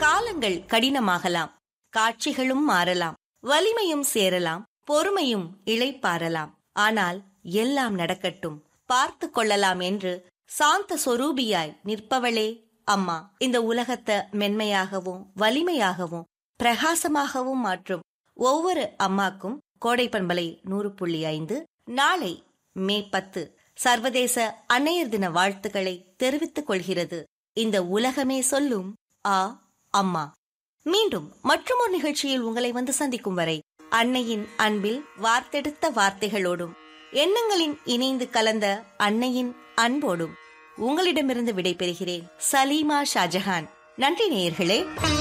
காலங்கள் கடினமாகலாம் காட்சிகளும் மாறலாம் வலிமையும் சேரலாம் பொறுமையும் இளைப்பாறலாம் ஆனால் எல்லாம் நடக்கட்டும் பார்த்து கொள்ளலாம் என்று சாந்த சொரூபியாய் நிற்பவளே அம்மா இந்த உலகத்தை மென்மையாகவும் வலிமையாகவும் பிரகாசமாகவும் மாற்றும் ஒவ்வொரு அம்மாக்கும் கோடை பண்பலை நூறு புள்ளி ஐந்து நாளை மே பத்து சர்வதேச அன்னையர் தின வாழ்த்துக்களை தெரிவித்துக் கொள்கிறது இந்த உலகமே சொல்லும் ஆ அம்மா மீண்டும் மற்றொரு நிகழ்ச்சியில் உங்களை வந்து சந்திக்கும் வரை அன்னையின் அன்பில் வார்த்தெடுத்த வார்த்தைகளோடும் எண்ணங்களின் இணைந்து கலந்த அன்னையின் அன்போடும் உங்களிடமிருந்து விடைபெறுகிறேன் சலீமா ஷாஜஹான் நன்றி நேயர்களே